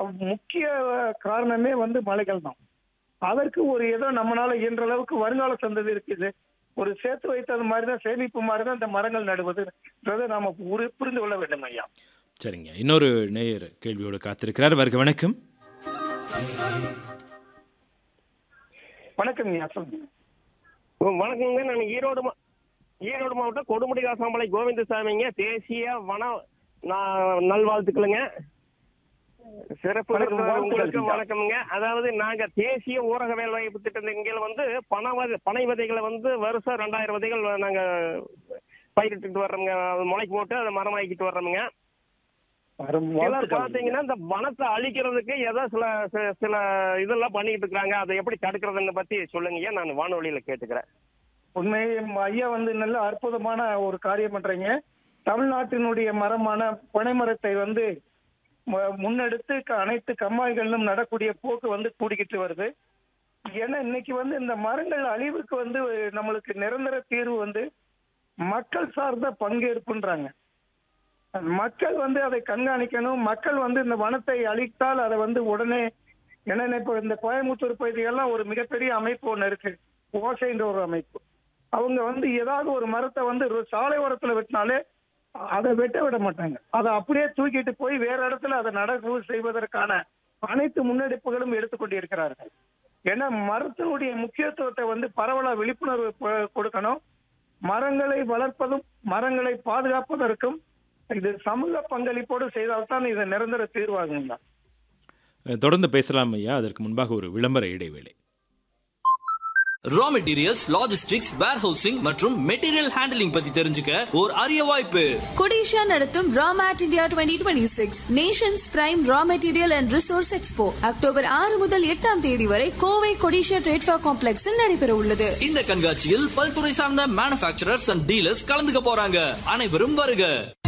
முக்கிய காரணமே வந்து மலைகள் தான் அதற்கு ஒரு ஏதோ நம்மளால இயன்ற அளவுக்கு வருங்கால சந்ததி இருக்குது ஒரு சேர்த்து வைத்தது மாதிரி தான் சேமிப்பு மாதிரி தான் இந்த மரங்கள் நடுவதுன்றதை நாம புரி- புரிந்து கொள்ள வேண்டும் ஐயா சரிங்க இன்னொரு நேயர் கேள்வியோடு காத்திருக்கிறார் வருக வணக்கம் வணக்கம் ஐயா சொல்லுங்க வணக்கங்க நான் ஈரோடு மா- ஈரோடு மாவட்டம் கொடுமுடி காசாமலை கோவிந்தசாமிங்க தேசிய வன நான் நல்வாழ்த்துக்களுங்க சிறப்பு வணக்கம், விருந்தினர் வாழ்த்துக்கள் உங்களுக்கு ஐயா. வணக்கம்ங்க அதாவது நாங்க தேசிய ஊரக வேலைவாய்ப்பு திட்டத்தில் வந்து பண வ- பனை விதைகளை வந்து வருஷம் ரெண்டாயிரம் விதைகள் நாங்க பயிரிட்டு வர்றோங்க அது முளைக்கு போட்டு அதை மரமாக்கிட்டு வர்றோமுங்க வரும் சிலர் வாழ்த்துக்கள் பாத்தீங்கன்னா இந்த வனத்தை அழிக்கிறதுக்கு ஏதோ சில சி- சில இதெல்லாம் பண்ணிட்டு இருக்காங்க அதை எப்படி தடுக்கிறதுன்னு பத்தி சொல்லுங்கய்யா நான் வானொலியில கேட்டுக்கிறேன் உண்மையே ஐயா வந்து நல்ல அற்புதமான ஒரு காரியம் பண்றீங்க தமிழ்நாட்டினுடைய மரமான பனைமரத்தை வந்து மு- முன்னெடுத்து க- அனைத்து கம்மாய்களிலும் நடக்கூடிய போக்கு வந்து கூடிக்கிட்டு வருது ஏன்னா இன்னைக்கு வந்து இந்த மரங்கள் அழிவுக்கு வந்து நம்மளுக்கு நிரந்தர தீர்வு வந்து மக்கள் சார்ந்த பங்கேற்புன்றாங்க மக்கள் வந்து அதை கண்காணிக்கணும் மக்கள் வந்து இந்த வனத்தை அழித்தால் அதை வந்து உடனே ஏன்னா இப்போ இந்த கோயம்புத்தூர் பகுதியெல்லாம் ஒரு மிகப்பெரிய அமைப்பு ஒன்று இருக்கு ஓசைன்ற ஒரு அமைப்பு அவங்க வந்து ஏதாவது ஒரு மரத்தை வந்து ஒரு சாலை ஓரத்துல வெட்டினாலே அதை வெட்ட விட மாட்டாங்க அதை அப்படியே தூக்கிட்டு போய் வேற இடத்துல அதை நடவு செய்வதற்கான அனைத்து முன்னெடுப்புகளும் எடுத்துக்கொண்டு இருக்கிறார்கள் ஏன்னா மரத்தினுடைய முக்கியத்துவத்தை வந்து பரவலா விழிப்புணர்வு கொ- கொடுக்கணும் மரங்களை வளர்ப்பதும் மரங்களை பாதுகாப்பதற்கும் இது சமூக பங்களிப்போடு செய்தால்தான் இது நிரந்தர தீர்வாகுங்க அஹ், தொடர்ந்து பேசலாம் ஐயா அதற்கு முன்பாக ஒரு விளம்பர இடைவேளை ரா மெட்டீரியல்ஸ் லாஜிஸ்டிக்ஸ் வேர்ஹவுசிங் மற்றும் மெட்டீரியல் ஹேண்டலிங் பத்தி தெரிஞ்சுக்க ஒரு அரிய வாய்ப்பு கொடிஷா நடத்தும் Ramet India twenty twenty six nations prime raw material and resource expo October ஆறு முதல் எட்டாம் தேதி வரை கோவை கொடிஷா ட்ரேட்ஃபா காம்ப்ளெக்ஸில் நடைபெற உள்ளது இந்த கண்காட்சியில் பல்துறை சார்ந்த மேனுஃபேக்சரர்ஸ் அண்ட் டீலர்ஸ் கலந்துக்க போறாங்க அனைவரும் வருக